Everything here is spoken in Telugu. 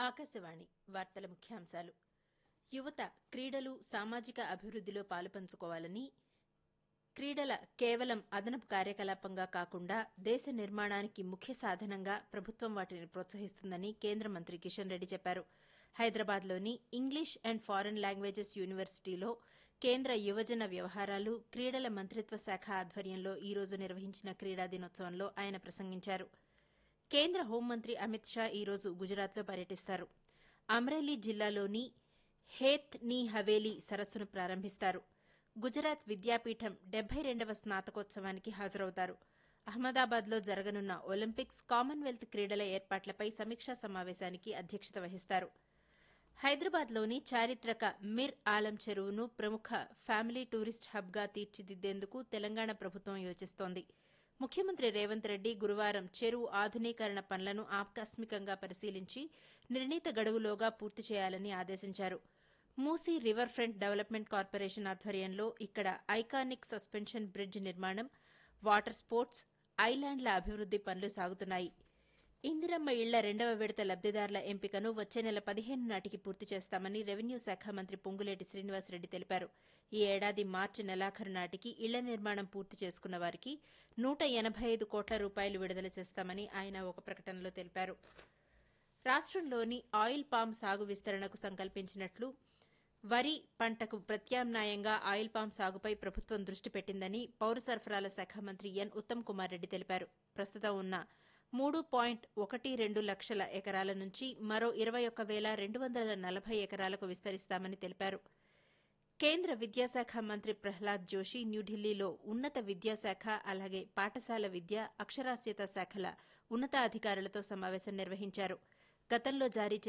ఆకాశవాణి వార్తల ముఖ్యాంశాలు యువత క్రీడలు సామాజిక అభివృద్దిలో పాలుపంచుకోవాలని క్రీడల కేవలం అదనపు కార్యకలాపంగా కాకుండా దేశ నిర్మాణానికి ముఖ్య సాధనంగా ప్రభుత్వం వాటిని ప్రోత్సహిస్తుందని కేంద్ర మంత్రి కిషన్ రెడ్డి చెప్పారు హైదరాబాద్లోని ఇంగ్లీష్ అండ్ ఫారెన్ లాంగ్వేజెస్ యూనివర్సిటీలో కేంద్ర యువజన వ్యవహారాలు క్రీడల మంత్రిత్వ శాఖ ఆధ్వర్యంలో ఈ రోజు నిర్వహించిన క్రీడా దినోత్సవంలో ఆయన ప్రసంగించారు కేంద్ర హోంమంత్రి అమిత్ షా ఈ రోజు గుజరాత్లో పర్యటిస్తారు అమ్రేలీ జిల్లాలోని హేత్ నీ హవేలీ సరస్సును ప్రారంభిస్తారు గుజరాత్ విద్యాపీఠం డెబ్బై రెండవ స్నాతకోత్సవానికి హాజరవుతారు అహ్మదాబాద్లో జరగనున్న ఒలింపిక్స్ కామన్వెల్త్ క్రీడల ఏర్పాట్లపై సమీక్షా సమావేశానికి అధ్యక్షత వహిస్తారు హైదరాబాద్లోని చారిత్రక మిర్ ఆలం చెరువును ప్రముఖ ఫ్యామిలీ టూరిస్ట్ హబ్గా తీర్చిదిద్దేందుకు తెలంగాణ ప్రభుత్వం యోచిస్తోంది ముఖ్యమంత్రి రేవంత్ రెడ్డి గురువారం చెరువు ఆధునీకరణ పనులను ఆకస్మికంగా పరిశీలించి నిర్ణీత గడువులోగా పూర్తి చేయాలని ఆదేశించారు Musi river front development corporation ఆధ్వర్యంలో ఇక్కడ ఐకానిక్ సస్పెన్షన్ బ్రిడ్జ్ నిర్మాణం వాటర్ స్పోర్ట్స్ ఐలాండ్ల అభివృద్ది పనులు సాగుతున్నాయి ఇందిరమ్మ ఇళ్ల రెండవ విడత లబ్దిదారుల ఎంపికను వచ్చే నెల పదిహేను నాటికి పూర్తి చేస్తామని రెవెన్యూ శాఖ మంత్రి పొంగులేటి శ్రీనివాసరెడ్డి తెలిపారు ఈ ఏడాది మార్చి నెలాఖరు నాటికి ఇళ్ల నిర్మాణం పూర్తి చేసుకున్న వారికి నూట ఎనబై ఐదు కోట్ల రూపాయలు విడుదల చేస్తామని ఆయన ఒక ప్రకటనలో తెలిపారు రాష్టంలోని ఆయిల్ పామ్ సాగు విస్తరణకు సంకల్పించినట్లు వరి పంటకు ప్రత్యామ్నాయంగా ఆయిల్ పామ్ సాగుపై ప్రభుత్వం దృష్టి పెట్టిందని పౌర సరఫరాల శాఖ మంత్రి ఎన్ ఉత్తమ్ కుమార్ రెడ్డి తెలిపారు ప్రస్తుతం ఉన్న మూడు పాయింట్ ఒకటి రెండు లక్షల ఎకరాల నుంచి మరో ఇరవై ఒక్క వేల రెండు వందల నలభై ఎకరాలకు విస్తరిస్తామని తెలిపారు కేంద్ర విద్యాశాఖ మంత్రి ప్రహ్లాద్ జోషి న్యూఢిల్లీలో ఉన్నత విద్యాశాఖ అలాగే పాఠశాల విద్య అక్షరాస్యత శాఖల ఉన్నతాధికారులతో సమావేశం నిర్వహించారు గతంలో జారీ